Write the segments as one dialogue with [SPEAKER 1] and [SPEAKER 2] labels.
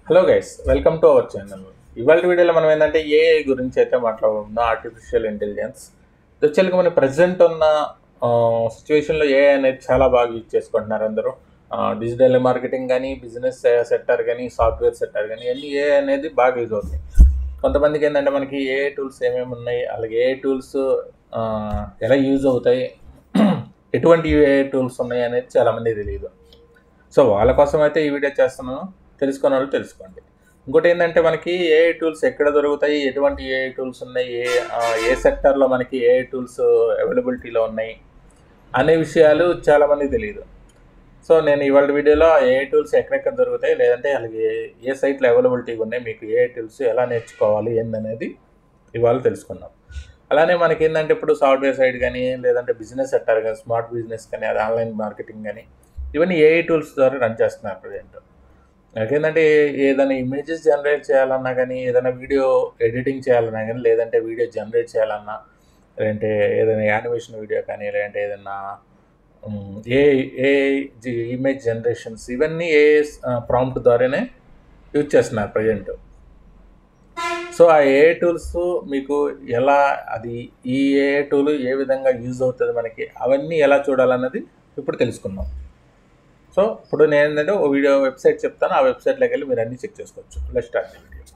[SPEAKER 1] hello guys welcome to our channel ఇవాళ వీడియోలో మనం ఏంటంటే ఏఐ గురించి అయితే మాట్లాడుకుందాం ఆర్టిఫిషియల్ ఇంటెలిజెన్స్ యాక్చువల్గా మన ప్రజెంట్ ఉన్న సిచ్యువేషన్లో ఏఐ అనేది చాలా బాగా యూజ్ చేసుకుంటున్నారు అందరూ డిజిటల్ మార్కెటింగ్ కానీ బిజినెస్ సెక్టర్ కానీ సాఫ్ట్వేర్ సెక్టర్ కానీ అన్ని ఏఐ అనేది బాగా యూజ్ అవుతాయి కొంతమందికి ఏంటంటే మనకి ఏఐ టూల్స్ ఏమేమి ఉన్నాయి అలాగే ఏఐ టూల్స్ ఎలా యూజ్ అవుతాయి ఎటువంటి ఏఐ టూల్స్ ఉన్నాయి అనేది చాలామంది తెలియదు సో వాళ్ళ కోసం అయితే ఈ వీడియో చేస్తున్నాను తెలుసుకున్న వాళ్ళు తెలుసుకోండి ఇంకోటి ఏంటంటే మనకి ఏఐ టూల్స్ ఎక్కడ దొరుకుతాయి ఎటువంటి ఏఐ టూల్స్ ఉన్నాయి ఏ ఆ, ఏ సెక్టర్లో మనకి ఏఐ టూల్స్ అవైలబిలిటీలో ఉన్నాయి అనే విషయాలు చాలామందికి తెలియదు సో నేను ఇవాళ వీడియోలో ఏఐ టూల్స్ ఎక్కడెక్కడ దొరుకుతాయి లేదంటే అలాగే ఏ సైట్లో అవైలబిలిటీగా ఉన్నాయి మీకు ఏఐ టూల్స్ ఎలా నేర్చుకోవాలి ఏందనేది ఇవాళ తెలుసుకుందాం అలానే మనకి ఏంటంటే ఇప్పుడు సాఫ్ట్వేర్ సైడ్ కానీ లేదంటే బిజినెస్ సెక్టర్ కానీ స్మార్ట్ బిజినెస్ కానీ అది ఆన్లైన్ మార్కెటింగ్ కానీ ఇవన్నీ ఏఐ టూల్స్ ద్వారా రన్ చేస్తున్నారు ప్రజెంట్ నాకేంటంటే ఏదైనా ఇమేజెస్ జనరేట్ చేయాలన్నా కానీ ఏదైనా వీడియో ఎడిటింగ్ చేయాలన్నా కానీ లేదంటే వీడియో జనరేట్ చేయాలన్నా లేదంటే ఏదైనా యానిమేషన్ వీడియో కానీ లేదంటే ఏదైనా ఏ ఏ ఇమేజ్ జనరేషన్స్ ఇవన్నీ ఏ ప్రాంప్ట్ ద్వారానే యూజ్ చేస్తున్నారు ప్రజెంట్ సో ఆ ఏ టూల్స్ మీకు ఎలా అది ఈ ఏ టూల్ ఏ విధంగా యూజ్ అవుతుంది మనకి అవన్నీ ఎలా చూడాలన్నది ఇప్పుడు తెలుసుకుందాం సో ఇప్పుడు నేను ఏంటంటే ఓ వీడియో వెబ్సైట్ చెప్తాను ఆ వెబ్సైట్లోకి వెళ్ళి మీరు అన్నీ చెక్ చేసుకోవచ్చు let start the video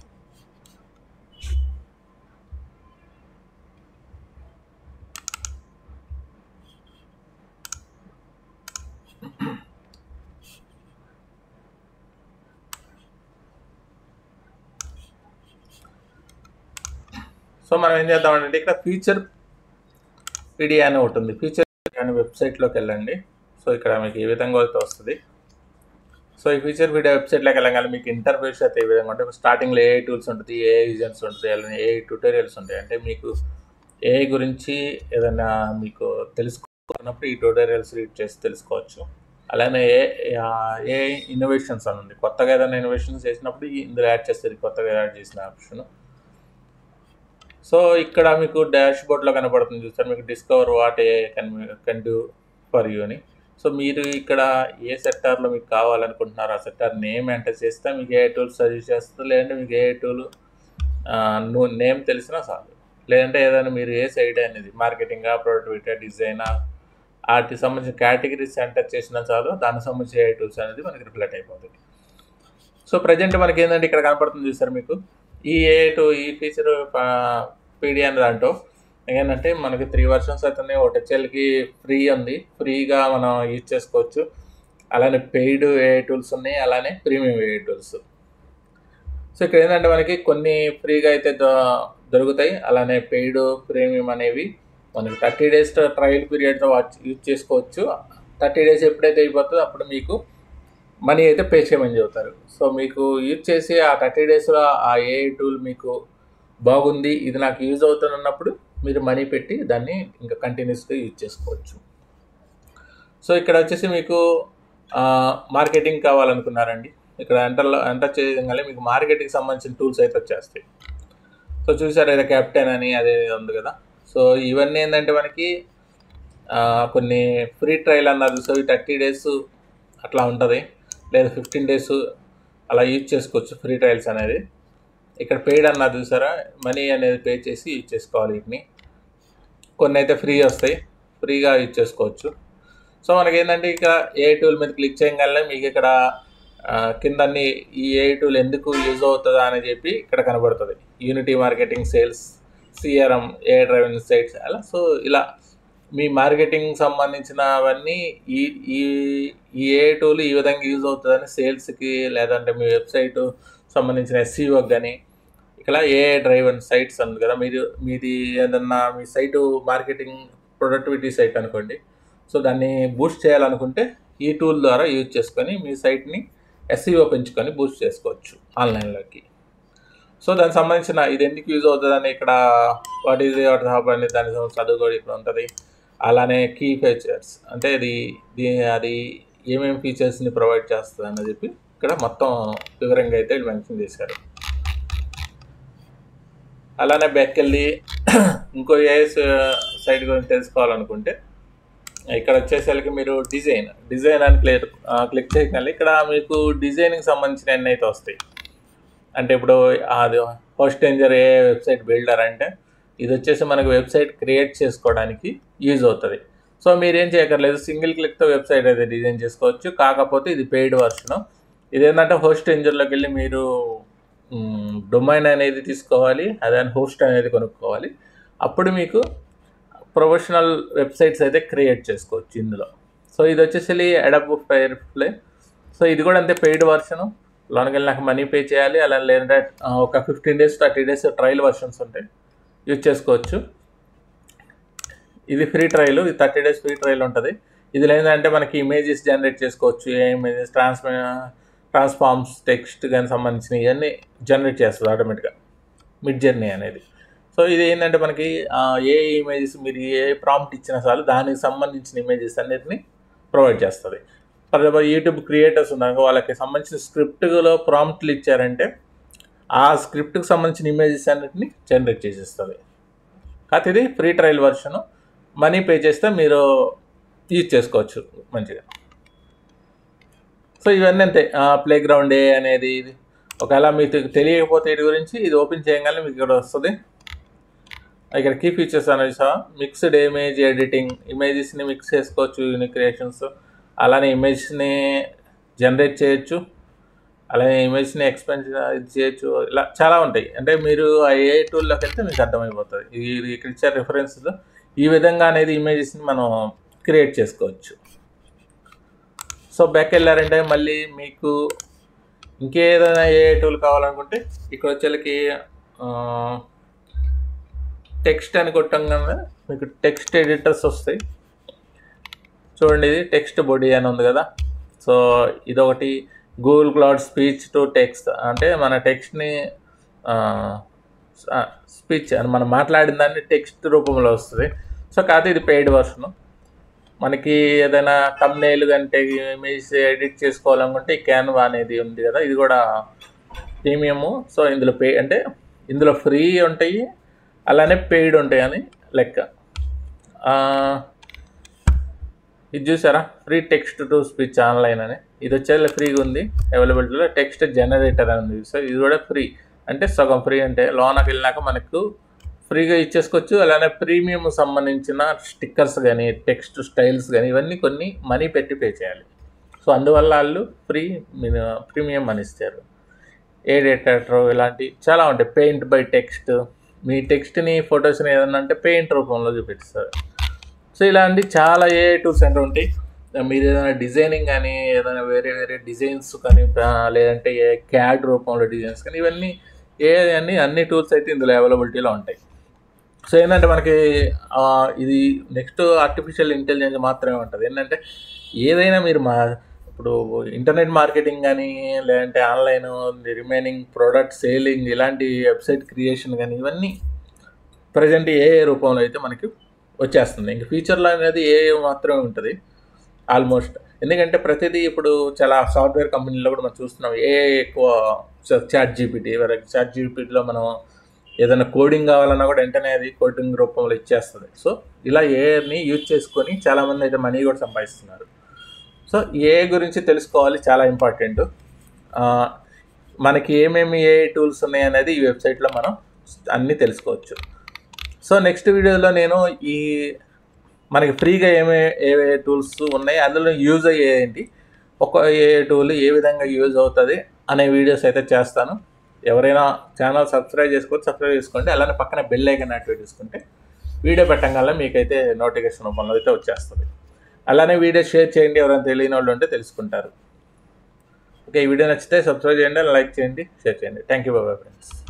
[SPEAKER 1] so మనం ఏం చేద్దామంటే ఇక్కడ ఫీచర్ పీడియా అని ఒకటి ఉంది ఫీచర్ అనే వెబ్సైట్లోకి వెళ్ళండి సో ఇక్కడ మీకు ఈ విధంగా అయితే వస్తుంది సో ఈ ఫీచర్ వీడియో వెబ్సైట్లోకి వెళ్ళగానే మీకు ఇంటర్ఫేస్ అయితే ఈ విధంగా ఉంటుంది స్టార్టింగ్లో ఏఐ టూల్స్ ఉంటుంది ఏఐ విజన్స్ ఉంటుంది అలానే ఏఐ ట్యూటోరియల్స్ ఉంటాయి అంటే మీకు ఏఐ గురించి ఏదైనా మీకు తెలుసుకున్నప్పుడు ఈ ట్యూటోరియల్స్ రీడ్ చేసి తెలుసుకోవచ్చు అలానే ఏ ఏ ఇన్నోవేషన్స్ అని ఉంది కొత్తగా ఏదైనా ఇన్నోవేషన్స్ చేసినప్పుడు ఈ ఇందులో యాడ్ చేస్తుంది కొత్తగా యాడ్ చేసిన ఆప్షన్ సో ఇక్కడ మీకు డాష్ బోర్డ్లో కనపడుతుంది చూస్తారు మీకు discover what AI can can do for you అని సో మీరు ఇక్కడ ఏ సెక్టార్లో మీకు కావాలనుకుంటున్నారో ఆ సెక్టార్ నేమ్ ఎంటర్ చేస్తే మీకు ఏ టూల్ సజెస్ట్ చేస్తుంది లేదంటే మీకు ఏ టూల్ నువ్వు నేమ్ తెలిసినా చాలు లేదంటే ఏదైనా మీరు ఏ సైడ్ అనేది మార్కెటింగా ప్రొడక్టివిటీ డిజైనా వాటికి సంబంధించిన కేటగిరీస్ ఎంటర్ చేసినా చాలు దానికి సంబంధించి ఏ టూల్స్ అనేది మనకి రిఫ్లెక్ట్ అయిపోతుంది సో ప్రజెంట్ మనకి ఏంటంటే ఇక్కడ కనపడుతుంది చూసారు మీకు ఈ ఏ టూ ఈ ఫీచర్ పీడియా అనే దాంట్లో ఏంటంటే మనకి త్రీ వర్షన్స్ అవుతున్నాయి ఒకటి హెచ్ఎల్కి ఫ్రీ ఉంది ఫ్రీగా మనం యూజ్ చేసుకోవచ్చు అలానే పెయిడ్ ఏ టూల్స్ ఉన్నాయి అలానే ప్రీమియం ఏ టూల్స్ సో ఇక్కడ ఏంటంటే మనకి కొన్ని ఫ్రీగా అయితే దొ- దొరుకుతాయి అలానే పెయిడ్ ప్రీమియం అనేవి మనకి థర్టీ డేస్ ట్రయల్ పీరియడ్తో వాచ్ యూజ్ చేసుకోవచ్చు థర్టీ డేస్ ఎప్పుడైతే అయిపోతుందో అప్పుడు మీకు మనీ అయితే పే చేయమని చెబుతారు సో మీకు యూజ్ చేసి ఆ థర్టీ డేస్లో ఆ ఏ టూల్ మీకు బాగుంది ఇది నాకు యూజ్ అవుతున్నప్పుడు మీరు మనీ పెట్టి దాన్ని ఇంకా కంటిన్యూస్గా యూజ్ చేసుకోవచ్చు సో ఇక్కడ వచ్చేసి మీకు మార్కెటింగ్ కావాలనుకున్నారండి ఇక్కడ ఎంటర్లో ఎంటర్ చేయగానే మీకు మార్కెటింగ్ సంబంధించిన టూల్స్ అయితే వచ్చేస్తాయి సో చూసారు ఏదో క్యాప్టెన్ అని అదే ఉంది కదా సో ఇవన్నీ ఏంటంటే మనకి ఆ, కొన్ని ఫ్రీ ట్రయల్ అన్నారు సో ఈ థర్టీ డేస్ అట్లా ఉంటుంది లేదా ఫిఫ్టీన్ డేస్ అలా యూజ్ చేసుకోవచ్చు ఫ్రీ ట్రయల్స్ అనేది ఇక్కడ పెయిడ్ అన్నారు చూసారా మనీ అనేది పే చేసి యూజ్ చేసుకోవాలి వీటిని కొన్ని అయితే ఫ్రీ వస్తాయి ఫ్రీగా యూజ్ చేసుకోవచ్చు సో మనకి ఏంటంటే ఇక ఏ టూల్ మీద క్లిక్ చేయగలనే మీకు ఇక్కడ ఆ, కింద అన్ని ఈ ఏ టూల్ ఎందుకు యూజ్ అవుతుందా అని చెప్పి ఇక్కడ కనబడుతుంది యూనిటీ మార్కెటింగ్ సేల్స్ సిఆర్ఎం ఏ డ్రైవింగ్ సైట్స్ అలా సో ఇలా మీ మార్కెటింగ్ సంబంధించినవన్నీ ఈ ఈ ఈ ఏ టూల్ ఈ విధంగా యూజ్ అవుతుందని సేల్స్కి లేదంటే మీ వెబ్సైట్ సంబంధించిన ఎస్సీఓకి కానీ ఇక్కడ ఏ డ్రైవన్ సైట్స్ ఉంది కదా మీరు మీది ఏదన్నా మీ సైటు మార్కెటింగ్ ప్రొడక్టివిటీ సైట్ అనుకోండి సో దాన్ని బూస్ట్ చేయాలనుకుంటే ఈ టూల్ ద్వారా యూజ్ చేసుకొని మీ సైట్ని ఎస్సీఓ పెంచుకొని బూస్ట్ చేసుకోవచ్చు ఆన్లైన్లోకి సో దానికి సంబంధించిన ఇది ఎందుకు యూజ్ అవుతుందని ఇక్కడ వాట్ ఈజ్ వాట్ హాబ్ అని దాని చదువు కూడా ఇక్కడ ఉంటుంది అలానే కీ ఫీచర్స్ అంటే ఇది దీ- అది ఏమేమి ఫీచర్స్ని ప్రొవైడ్ చేస్తుంది అని చెప్పి ఇక్కడ మొత్తం వివరంగా అయితే వీళ్ళు మెన్షన్ చేశారు అలానే బ్యాక్ వెళ్ళి ఇంకో ఏ సైట్ గురించి తెలుసుకోవాలనుకుంటే ఇక్కడ వచ్చేసరికి మీరు డిజైన్ డిజైన్ అని క్లిక్ క్లిక్ చేయగలి ఇక్కడ మీకు డిజైన్కి సంబంధించిన ఎన్ని అయితే వస్తాయి అంటే ఇప్పుడు అది హోస్ట్ ఎంజర్ ఏ వెబ్సైట్ బిల్డర్ అంటే ఇది వచ్చేసి మనకు వెబ్సైట్ క్రియేట్ చేసుకోవడానికి యూజ్ అవుతుంది సో మీరేం చేయక్కర్లేదు సింగిల్ క్లిక్తో వెబ్సైట్ అయితే డిజైన్ చేసుకోవచ్చు కాకపోతే ఇది పెయిడ్ వర్షన్ ఇదేంటంటే హోస్ట్ ఎంజర్లోకి వెళ్ళి మీరు డొమైన్ అనేది తీసుకోవాలి అదే హోస్ట్ అనేది కొనుక్కోవాలి అప్పుడు మీకు ప్రొఫెషనల్ వెబ్సైట్స్ అయితే క్రియేట్ చేసుకోవచ్చు ఇందులో సో ఇది వచ్చేసి అడబ్ ఫైర్ ప్లే సో ఇది కూడా అంతే పెయిడ్ వర్షను లోనికి వెళ్ళి నాకు మనీ పే చేయాలి అలా లేదంటే ఆ, ఒక fifteen days thirty days trial versions ఉంటాయి యూజ్ చేసుకోవచ్చు ఇది ఫ్రీ ట్రయల్ ఇది థర్టీ డేస్ ఫ్రీ ట్రయల్ ఉంటుంది ఇది ఏంటంటే మనకి ఇమేజెస్ జనరేట్ చేసుకోవచ్చు ఏ ఇమేజెస్ ట్రాన్స్ ట్రాన్స్ఫార్మ్స్ టెక్స్ట్ కానీ సంబంధించిన ఇవన్నీ జనరేట్ చేస్తుంది ఆటోమేటిక్గా మిడ్ జర్నీ అనేది సో ఇది ఏంటంటే మనకి ఆ, ఏ ఇమేజెస్ మీరు ఏ ప్రాంప్ట్ ఇచ్చినా చాలు దానికి సంబంధించిన ఇమేజెస్ అన్నిటిని ప్రొవైడ్ చేస్తుంది ఫర్ ఎగ్జాంపుల్ యూట్యూబ్ క్రియేటర్స్ ఉన్నారు వాళ్ళకి సంబంధించిన స్క్రిప్ట్లో ప్రాంప్ట్లు ఇచ్చారంటే ఆ స్క్రిప్ట్కి సంబంధించిన ఇమేజెస్ అన్నిటిని జనరేట్ చేసేస్తుంది కాకపోతే ఇది free trial version money pay చేస్తే మీరు యూజ్ చేసుకోవచ్చు మంచిగా సో ఇవన్నీ అంతే ప్లే గ్రౌండ్ ఏ అనేది ఇది ఒకవేళ మీకు తెలియకపోతే వీటి గురించి ఇది ఓపెన్ చేయగానే మీకు ఇక్కడ వస్తుంది ఇక్కడ కీ ఫీచర్స్ అనేది మిక్స్డ్ ఇమేజ్ ఎడిటింగ్ ఇమేజెస్ని మిక్స్ చేసుకోవచ్చు యూనిక్ క్రియేషన్స్ అలానే ఇమేజ్ని జనరేట్ చేయొచ్చు అలాగే ఇమేజ్ని ఎక్స్పెన్స్ ఇది చేయొచ్చు ఇలా చాలా ఉంటాయి అంటే మీరు ఆ ఏ టూల్లోకి వెళ్తే మీకు అర్థమైపోతుంది ఇది ఇక్కడ ఇచ్చే రిఫరెన్స్లో ఈ విధంగా అనేది ఇమేజెస్ని మనం క్రియేట్ చేసుకోవచ్చు సో బ్యాక్ వెళ్ళారంటే మళ్ళీ మీకు ఇంకేదైనా ఏ టూల్ కావాలనుకుంటే ఇక్కడ వచ్చేళ్ళకి టెక్స్ట్ అని కొట్టంగానే మీకు టెక్స్ట్ ఎడిటర్స్ వస్తాయి చూడండి ఇది టెక్స్ట్ బాడీ అని ఉంది కదా సో ఇదొకటి Google Cloud speech to text అంటే మన టెక్స్ట్ని స్పీచ్ అని మనం మాట్లాడిన దాన్ని టెక్స్ట్ రూపంలో వస్తుంది సో కాకపోతే ఇది పెయిడ్ వర్షన్ మనకి ఏదైనా తమ్నేల్ కంటే ఇమేజ్ ఎడిట్ చేసుకోవాలనుకుంటే ఈ క్యాన్వా అనేది ఉంది కదా ఇది కూడా ప్రీమియము సో ఇందులో పే అంటే ఇందులో ఫ్రీ ఉంటాయి అలానే పెయిడ్ ఉంటాయి అని లెక్క ఆ, ఇది చూసారా free text to speech online అని ఇది వచ్చేది ఫ్రీగా ఉంది అవైలబిలిటీలో టెక్స్ట్ జనరేటర్ అని ఉంది సో ఇది కూడా ఫ్రీ అంటే సగం ఫ్రీ అంటే లోనకి వెళ్ళినాక మనకు ఫ్రీగా ఇచ్చేసుకోవచ్చు అలానే ప్రీమియం సంబంధించిన స్టిక్కర్స్ కానీ టెక్స్ట్ స్టైల్స్ కానీ ఇవన్నీ కొన్ని మనీ పెట్టి పే చేయాలి సో అందువల్ల వాళ్ళు ఫ్రీ ప్రీమియం అని ఇస్తారు ఏడేటర్ ఇలాంటి చాలా ఉంటాయి పెయింట్ బై టెక్స్ట్ మీ టెక్స్ట్ని ఫొటోస్ని ఏదన్నా అంటే పెయింట్ రూపంలో చూపిస్తారు సో ఇలాంటి చాలా ఏ టూల్స్ అంటే ఉంటాయి మీరు ఏదైనా డిజైనింగ్ కానీ ఏదైనా వేరే వేరే డిజైన్స్ కానీ ఆ, లేదంటే ఏ క్యాడ్ రూపంలో డిజైన్స్ కానీ ఇవన్నీ ఏ అన్ని అన్ని టూల్స్ అయితే ఇందులో అవైలబిలిటీలో ఉంటాయి సో ఏంటంటే మనకి ఆ, ఇది నెక్స్ట్ ఆర్టిఫిషియల్ ఇంటెలిజెన్స్ మాత్రమే ఉంటుంది ఏంటంటే ఏదైనా మీరు మా ఇప్పుడు ఇంటర్నెట్ మార్కెటింగ్ కానీ లేదంటే ఆన్లైన్ రిమైనింగ్ ప్రోడక్ట్ సేలింగ్ ఇలాంటి వెబ్సైట్ క్రియేషన్ కానీ ఇవన్నీ ప్రజెంట్ ఏ ఏ రూపంలో అయితే మనకి వచ్చేస్తుంది ఇంక ఫ్యూచర్లో అనేది ఏ మాత్రమే ఉంటుంది ఆల్మోస్ట్ ఎందుకంటే ప్రతిదీ ఇప్పుడు చాలా సాఫ్ట్వేర్ కంపెనీలో కూడా మనం చూస్తున్నాం ఏ ఎక్కువ చాట్ జీపీటీ చాట్ జీపీటీలో మనం ఏదైనా కోడింగ్ కావాలన్నా కూడా వెంటనే అది కోడింగ్ రూపంలో ఇచ్చేస్తుంది సో ఇలా ఏని యూజ్ చేసుకొని చాలామంది అయితే మనీ కూడా సంపాదిస్తున్నారు సో ఏ గురించి తెలుసుకోవాలి చాలా ఇంపార్టెంట్ మనకి ఏమేమి ఏ టూల్స్ ఉన్నాయి అనేది ఈ వెబ్సైట్లో మనం అన్నీ తెలుసుకోవచ్చు సో నెక్స్ట్ వీడియోలో నేను ఈ మనకి ఫ్రీగా ఏమే ఏ టూల్స్ ఉన్నాయి అందులో యూజ్ అయ్యేంటి ఒక ఏ టూల్ ఏ విధంగా యూజ్ అవుతుంది అనే వీడియోస్ అయితే చేస్తాను ఎవరైనా ఛానల్ సబ్స్క్రైబ్ చేసుకోవచ్చు సబ్స్క్రైబ్ చేసుకోండి అలానే పక్కన బెల్ ఐకన్ యాక్టివేట్ చేసుకుంటే వీడియో పెట్టంగానే మీకైతే నోటిఫికేషన్ రూపంలో అయితే వచ్చేస్తుంది అలానే వీడియో షేర్ చేయండి ఎవరైనా తెలియని వాళ్ళు ఉంటే తెలుసుకుంటారు ఓకే ఈ వీడియో నచ్చితే సబ్స్క్రైబ్ చేయండి లైక్ చేయండి షేర్ చేయండి థ్యాంక్ యూ బాబాయ్ ఫ్రెండ్స్